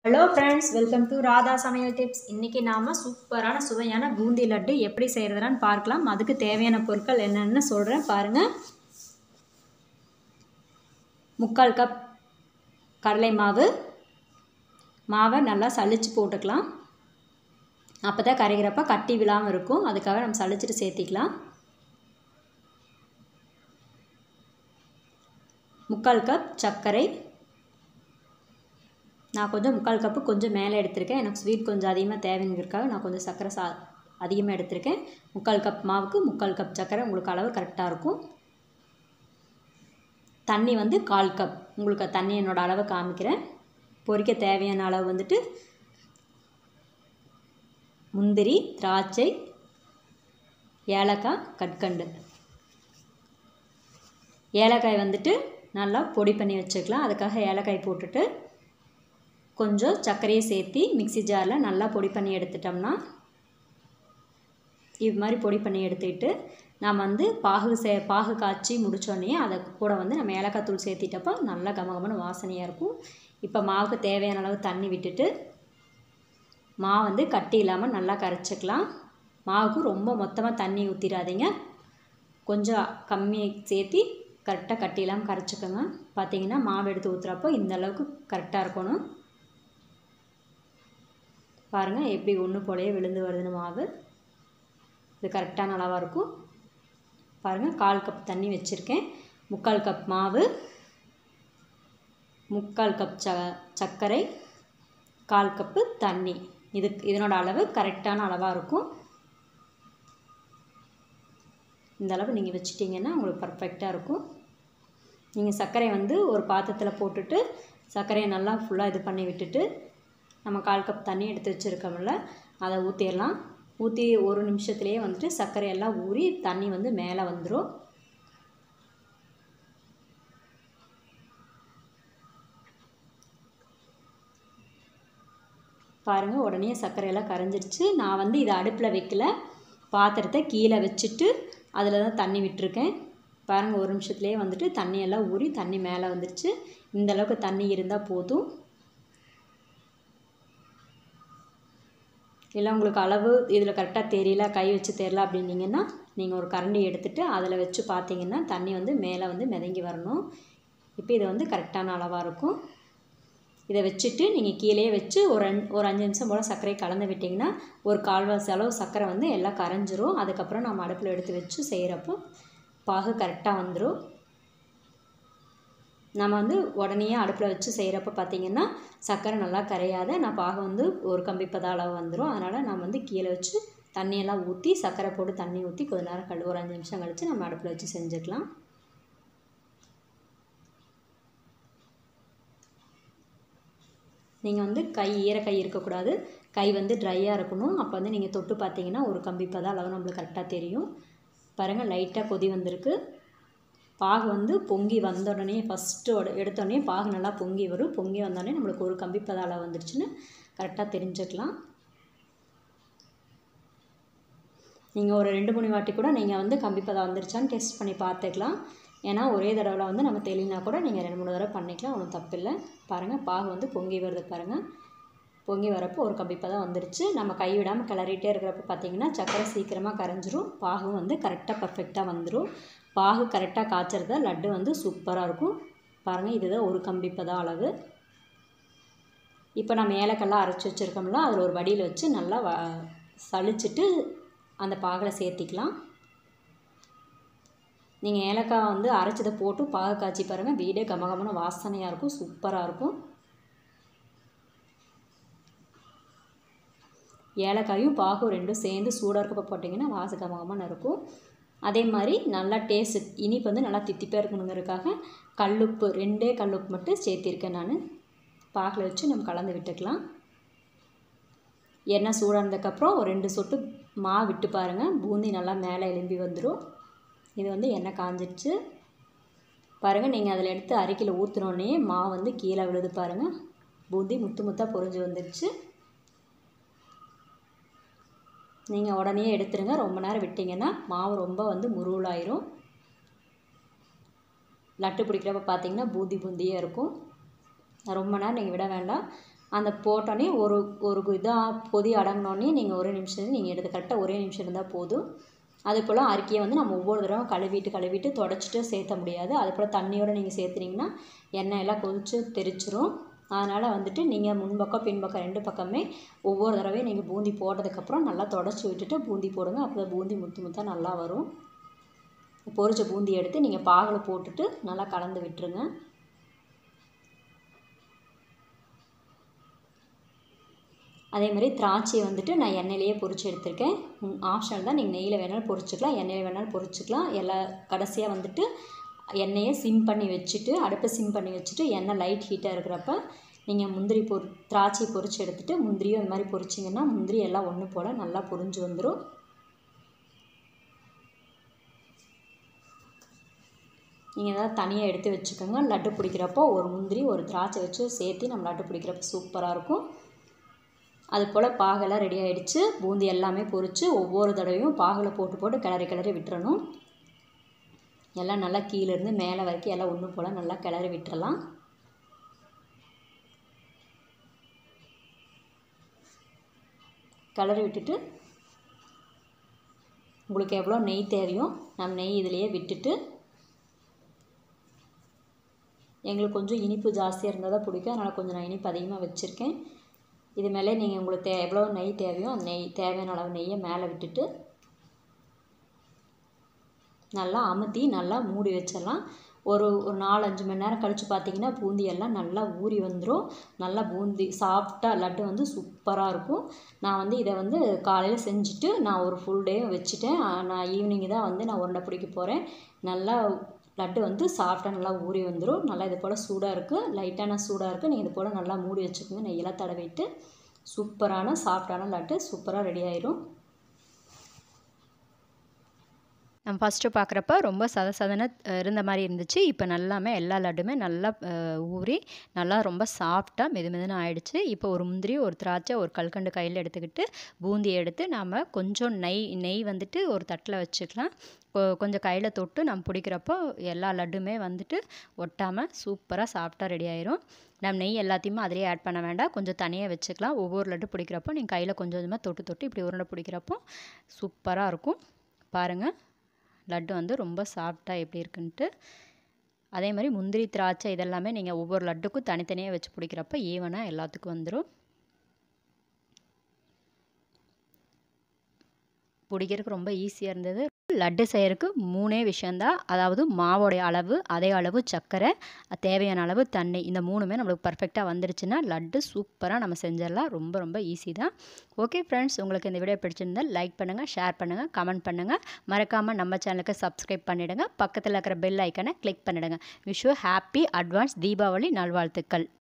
hello friends welcome to Radha சமையல் tips இன்றைக்கி நாம் சூப்பரான சுவையான பூந்தி லட்டு எப்படி செய்கிறதுலான்னு பார்க்கலாம் அதுக்கு தேவையான பொருட்கள் என்னென்னு சொல்கிறேன் பாருங்கள் முக்கால் கப் கடலை மாவு மாவை நல்லா சலிச்சு போட்டுக்கலாம் அப்போ தான் கரைகிறப்ப கட்டி விழாமல் இருக்கும் அதுக்காக நம்ம சலிச்சிட்டு சேர்த்திக்கலாம் முக்கால் கப் சர்க்கரை நான் கொஞ்சம் முக்கால் கப்பு கொஞ்சம் மேலே எடுத்திருக்கேன் எனக்கு ஸ்வீட் கொஞ்சம் அதிகமாக தேவைங்கிறதுக்காக நான் கொஞ்சம் சர்க்கரை சா அதிகமாக எடுத்திருக்கேன் முக்கால் கப் மாவுக்கு முக்கால் கப் சர்க்கரை உங்களுக்கு அளவு கரெக்டாக இருக்கும் தண்ணி வந்து கால் கப் உங்களுக்கு தண்ணி என்னோடய அளவை காமிக்கிறேன் பொரிக்க தேவையான அளவு வந்துட்டு முந்திரி திராட்சை ஏலக்காய் கற்கண்டு ஏலக்காய் வந்துட்டு நல்லா பொடி பண்ணி வச்சுக்கலாம் அதுக்காக ஏலக்காய் போட்டுட்டு கொஞ்சம் சர்க்கரையை சேர்த்தி மிக்சி ஜாரில் நல்லா பொடி பண்ணி எடுத்துட்டோம்னா இது மாதிரி பொடி பண்ணி எடுத்துக்கிட்டு நாம் வந்து பாகு சே பாகு காய்ச்சி முடித்தோடனே அதை கூட வந்து நம்ம ஏலக்காய் தூள் சேர்த்திட்டப்போ நல்லா கமகமான வாசனையாக இருக்கும் இப்போ மாவுக்கு தேவையான அளவு தண்ணி விட்டுட்டு மாவு வந்து கட்டி இல்லாமல் நல்லா கரைச்சிக்கலாம் மாவுக்கு ரொம்ப மொத்தமாக தண்ணி ஊற்றிடாதீங்க கொஞ்சம் கம்மியாக சேர்த்தி கரெக்டாக கட்டி இல்லாமல் கரைச்சிக்கோங்க பார்த்தீங்கன்னா மாவு எடுத்து ஊற்றுறப்போ இந்த அளவுக்கு கரெக்டாக இருக்கணும் பாருங்கள் எப்படி ஒன்று போலையே விழுந்து வருதுன்னு மாவு இது கரெக்டான அளவாக இருக்கும் பாருங்கள் கால் கப் தண்ணி வச்சுருக்கேன் முக்கால் கப் மாவு முக்கால் கப் ச சர்க்கரை கால் கப்பு தண்ணி இது இதனோட அளவு கரெக்டான அளவாக இருக்கும் இந்த அளவு நீங்கள் வச்சிட்டிங்கன்னா உங்களுக்கு பர்ஃபெக்டாக இருக்கும் நீங்கள் சர்க்கரை வந்து ஒரு பாத்திரத்தில் போட்டுட்டு சர்க்கரையை நல்லா ஃபுல்லாக இது பண்ணி விட்டுட்டு நம்ம கால் கப் தண்ணி எடுத்து வச்சுருக்கோம்ல அதை ஊற்றிடலாம் ஊற்றி ஒரு நிமிஷத்துலேயே வந்துட்டு சர்க்கரையெல்லாம் ஊறி தண்ணி வந்து மேலே வந்துடும் பாருங்கள் உடனே சர்க்கரையெல்லாம் கரைஞ்சிருச்சு நான் வந்து இதை அடுப்பில் வைக்கல பாத்திரத்தை கீழே வச்சுட்டு அதில் தான் தண்ணி விட்டுருக்கேன் பாருங்கள் ஒரு நிமிஷத்துலேயே வந்துட்டு தண்ணியெல்லாம் ஊறி தண்ணி மேலே வந்துருச்சு இந்தளவுக்கு தண்ணி இருந்தால் போதும் இல்லை உங்களுக்கு அளவு இதில் கரெக்டாக தெரியல கை வச்சு தெரியல அப்படின்னீங்கன்னா நீங்கள் ஒரு கரண்டி எடுத்துகிட்டு அதில் வச்சு பார்த்தீங்கன்னா தண்ணி வந்து மேலே வந்து மிதங்கி வரணும் இப்போ இது வந்து கரெக்டான அளவாக இருக்கும் இதை வச்சுட்டு நீங்கள் கீழே வச்சு ஒரு ஒரு அஞ்சு நிமிஷம் போல் சர்க்கரை கலந்து விட்டிங்கன்னா ஒரு கால்வாசி அளவு சர்க்கரை வந்து எல்லாம் கரைஞ்சிரும் அதுக்கப்புறம் நம்ம அடுப்பில் எடுத்து வச்சு செய்கிறப்போ பாகு கரெக்டாக வந்துடும் நம்ம வந்து உடனே அடுப்பில் வச்சு செய்கிறப்ப பார்த்திங்கன்னா சர்க்கரை நல்லா கரையாத நான் பாகு வந்து ஒரு கம்பிப்பத அளவு வந்துடும் அதனால் நம்ம வந்து கீழே வச்சு தண்ணியெல்லாம் ஊற்றி சர்க்கரை போட்டு தண்ணி ஊற்றி கொஞ்ச நேரம் கழு ஒரு அஞ்சு நிமிஷம் கழித்து நம்ம அடுப்பில் வச்சு செஞ்சுக்கலாம் நீங்கள் வந்து கை ஈரக்கை இருக்கக்கூடாது கை வந்து ட்ரையாக இருக்கணும் அப்போ வந்து நீங்கள் தொட்டு பார்த்தீங்கன்னா ஒரு கம்பிப்பத அளவு நம்மளுக்கு கரெக்டாக தெரியும் பாருங்கள் லைட்டாக கொதி வந்திருக்கு பாகு வந்து பொங்கி வந்த உடனே ஃபஸ்ட்டு எடுத்தோடனே பாகு நல்லா பொங்கி வரும் பொங்கி வந்தோடனே நம்மளுக்கு ஒரு கம்பி பதால வந்துருச்சுன்னு கரெக்டாக தெரிஞ்சுக்கலாம் நீங்கள் ஒரு ரெண்டு மூணு வாட்டி கூட நீங்கள் வந்து கம்பி பதம் வந்துருச்சான்னு டெஸ்ட் பண்ணி பார்த்துக்கலாம் ஏன்னா ஒரே தடவை வந்து நம்ம தெளினா கூட நீங்கள் ரெண்டு மூணு தடவை பண்ணிக்கலாம் ஒன்றும் தப்பில்லை பாருங்கள் பாகு வந்து பொங்கி வருது பாருங்கள் பொங்கி வரப்போ ஒரு கம்பி பதம் வந்துருச்சு நம்ம கை விடாமல் கிளறிட்டே இருக்கிறப்ப பார்த்தீங்கன்னா சக்கரை சீக்கிரமாக கரைஞ்சிரும் பாகும் வந்து கரெக்டாக பர்ஃபெக்டாக வந்துடும் பாகு கரெக்டாக காய்ச்சறத லட்டு வந்து சூப்பராக இருக்கும் பாருங்கள் இதுதான் ஒரு கம்பிப்பதான் அளவு இப்போ நம்ம ஏலக்கெல்லாம் அரைச்சி வச்சுருக்கோம்ல அதில் ஒரு வடியில் வச்சு நல்லா வ சளிச்சிட்டு அந்த பாகில் சேர்த்திக்கலாம் நீங்கள் ஏலக்காய் வந்து அரைச்சதை போட்டு பாகு காய்ச்சி பாருங்கள் வீடே கமகமான வாசனையாக இருக்கும் சூப்பராக இருக்கும் ஏலக்காயும் பாகும் ரெண்டும் சேர்ந்து சூடாக இருக்கப்போ போட்டிங்கன்னா வாச கமகமான இருக்கும் அதே மாதிரி நல்லா டேஸ்ட் இனிப்பு வந்து நல்லா தித்திப்பாக இருக்கணுங்கிறதுக்காக கல்லுப்பு ரெண்டே கல்லுப்பு மட்டும் சேர்த்திருக்கேன் நான் பாகில் வச்சு நம்ம கலந்து விட்டுக்கலாம் எண்ணெய் சூடானதுக்கப்புறம் ஒரு ரெண்டு சொட்டு மா விட்டு பாருங்கள் பூந்தி நல்லா மேலே எலும்பி வந்துடும் இது வந்து எண்ணெய் காஞ்சிடுச்சு பாருங்கள் நீங்கள் அதில் எடுத்து அரைக்கில் ஊற்றினோடனே மா வந்து கீழே விழுது பாருங்கள் பூந்தி முத்து முத்தாக பொறிஞ்சு வந்துடுச்சு நீங்கள் உடனே எடுத்துருங்க ரொம்ப நேரம் விட்டிங்கன்னா மாவு ரொம்ப வந்து முருவலாயிரும் லட்டு பிடிக்கிறப்ப பார்த்தீங்கன்னா பூந்தி பூந்தியே இருக்கும் ரொம்ப நேரம் நீங்கள் விட வேண்டாம் அந்த போட்டோன்னே ஒரு ஒரு இதாக பொதி அடங்கினோடனே நீங்கள் ஒரே நிமிஷம் நீங்கள் எடுத்து கரெக்டாக ஒரே நிமிஷம் இருந்தால் போதும் அது போல் அரிக்கையை வந்து நம்ம ஒவ்வொரு தடவை கழுவிட்டு கழுவிட்டு தொடச்சிட்டு சேர்த்த முடியாது அது போல் தண்ணியோடு நீங்கள் சேர்த்துனீங்கன்னா எண்ணெய் எல்லாம் கொதித்து தெரிச்சிரும் அதனால் வந்துட்டு நீங்கள் முன்பக்கம் பின்பக்கம் ரெண்டு பக்கமே ஒவ்வொரு தடவையும் நீங்கள் பூந்தி போட்டதுக்கப்புறம் நல்லா தொடச்சி விட்டுட்டு பூந்தி போடுங்க அப்போ பூந்தி முத்து முத்தாக நல்லா வரும் பொரிச்ச பூந்தி எடுத்து நீங்கள் பாகில் போட்டுட்டு நல்லா கலந்து விட்டுருங்க அதே மாதிரி திராட்சையை வந்துட்டு நான் எண்ணெயிலேயே பொரிச்சு எடுத்திருக்கேன் ஆப்ஷனல் தான் நீங்கள் நெய்யில் வேணாலும் பொரிச்சுக்கலாம் எண்ணெயில் வேணாலும் பொரிச்சுக்கலாம் எல்லா கடைசியாக வந்துட்டு எண்ணெயை சிம் பண்ணி வச்சுட்டு அடுப்பை சிம் பண்ணி வச்சுட்டு எண்ணெய் லைட் ஹீட்டாக இருக்கிறப்ப நீங்கள் முந்திரி பொரி திராட்சை பொரிச்சு எடுத்துகிட்டு முந்திரியும் இந்த மாதிரி பொரிச்சிங்கன்னா முந்திரி எல்லாம் ஒன்று போல் நல்லா பொரிஞ்சு வந்துடும் நீங்கள் ஏதாவது தனியாக எடுத்து வச்சுக்கோங்க லட்டு பிடிக்கிறப்போ ஒரு முந்திரி ஒரு திராட்சை வச்சு சேர்த்து நம்ம லட்டு பிடிக்கிறப்ப சூப்பராக இருக்கும் அது போல் பாகெல்லாம் ரெடி ஆகிடுச்சு பூந்தி எல்லாமே பொரித்து ஒவ்வொரு தடவையும் பாகில் போட்டு போட்டு கிளறி கிளறி விட்டுறணும் எல்லாம் நல்லா கீழேருந்து மேலே வரைக்கும் எல்லாம் ஒன்று போல் நல்லா கிளறி விட்டுறலாம் கிளறி விட்டுட்டு உங்களுக்கு எவ்வளோ நெய் தேவையோ நம்ம நெய் இதிலையே விட்டுட்டு எங்களுக்கு கொஞ்சம் இனிப்பு ஜாஸ்தியாக இருந்தால் தான் பிடிக்கும் அதனால் கொஞ்சம் நான் இனிப்பு அதிகமாக வச்சுருக்கேன் இது மேலே நீங்கள் உங்களுக்கு தே எவ்வளோ நெய் தேவையோ அந்த நெய் தேவையான அளவு நெய்யை மேலே விட்டுட்டு நல்லா அமுத்தி நல்லா மூடி வச்சிடலாம் ஒரு ஒரு நாலு அஞ்சு மணி நேரம் கழித்து பார்த்தீங்கன்னா பூந்தி எல்லாம் நல்லா ஊறி வந்துடும் நல்லா பூந்தி சாஃப்டாக லட்டு வந்து சூப்பராக இருக்கும் நான் வந்து இதை வந்து காலையில் செஞ்சுட்டு நான் ஒரு ஃபுல் டே வச்சுட்டேன் நான் ஈவினிங் தான் வந்து நான் உருண்டை பிடிக்க போகிறேன் நல்லா லட்டு வந்து சாஃப்டாக நல்லா ஊறி வந்துடும் நல்லா இது போல் சூடாக இருக்குது லைட்டான சூடாக இருக்குது நீங்கள் இது போல் நல்லா மூடி வச்சுக்கோங்க நெய்யெல்லாம் தடவிட்டு சூப்பரான சாஃப்டான லட்டு சூப்பராக ரெடி ஆயிரும் நம்ம ஃபஸ்ட்டு பார்க்குறப்ப ரொம்ப சத சதன இருந்த மாதிரி இருந்துச்சு இப்போ நல்லாமே எல்லா லட்டுமே நல்லா ஊறி நல்லா ரொம்ப சாஃப்டாக மெது மெதுன்னு ஆயிடுச்சு இப்போ ஒரு முந்திரி ஒரு திராட்சை ஒரு கல்கண்டு கையில் எடுத்துக்கிட்டு பூந்தி எடுத்து நாம் கொஞ்சம் நெய் நெய் வந்துட்டு ஒரு தட்டில் வச்சுக்கலாம் கொஞ்சம் கையில் தொட்டு நம்ம பிடிக்கிறப்போ எல்லா லட்டுமே வந்துட்டு ஒட்டாமல் சூப்பராக சாஃப்டாக ரெடி ஆயிரும் நம்ம நெய் எல்லாத்தையுமே அதிலே ஆட் பண்ண வேண்டாம் கொஞ்சம் தனியாக வச்சுக்கலாம் ஒவ்வொரு லட்டு பிடிக்கிறப்போ நீங்கள் கையில் கொஞ்சம் கொஞ்சமாக தொட்டு தொட்டு இப்படி உருண்டை பிடிக்கிறப்போ சூப்பராக இருக்கும் பாருங்கள் லட்டு வந்து ரொம்ப சாஃப்டாக எப்படி இருக்குன்ட்டு அதே மாதிரி முந்திரி திராட்சை இதெல்லாமே நீங்கள் ஒவ்வொரு லட்டுக்கும் தனித்தனியாக வச்சு பிடிக்கிறப்ப ஈவனாக எல்லாத்துக்கும் வந்துடும் பிடிக்கிறதுக்கு ரொம்ப ஈஸியாக இருந்தது லட்டு செய்யறதுக்கு மூணே விஷயந்தான் அதாவது மாவோடைய அளவு அதே அளவு சர்க்கரை தேவையான அளவு தண்ணி இந்த மூணுமே நம்மளுக்கு பர்ஃபெக்டாக வந்துருச்சுன்னா லட்டு சூப்பராக நம்ம செஞ்சிடலாம் ரொம்ப ரொம்ப ஈஸி தான் ஓகே ஃப்ரெண்ட்ஸ் உங்களுக்கு இந்த வீடியோ பிடிச்சிருந்தால் லைக் பண்ணுங்கள் ஷேர் பண்ணுங்கள் கமெண்ட் பண்ணுங்கள் மறக்காமல் நம்ம சேனலுக்கு சப்ஸ்கிரைப் பண்ணிவிடுங்க பக்கத்தில் இருக்கிற பெல் ஐக்கனை கிளிக் பண்ணிவிடுங்க விஷ் ஹாப்பி அட்வான்ஸ் தீபாவளி நல்வாழ்த்துக்கள்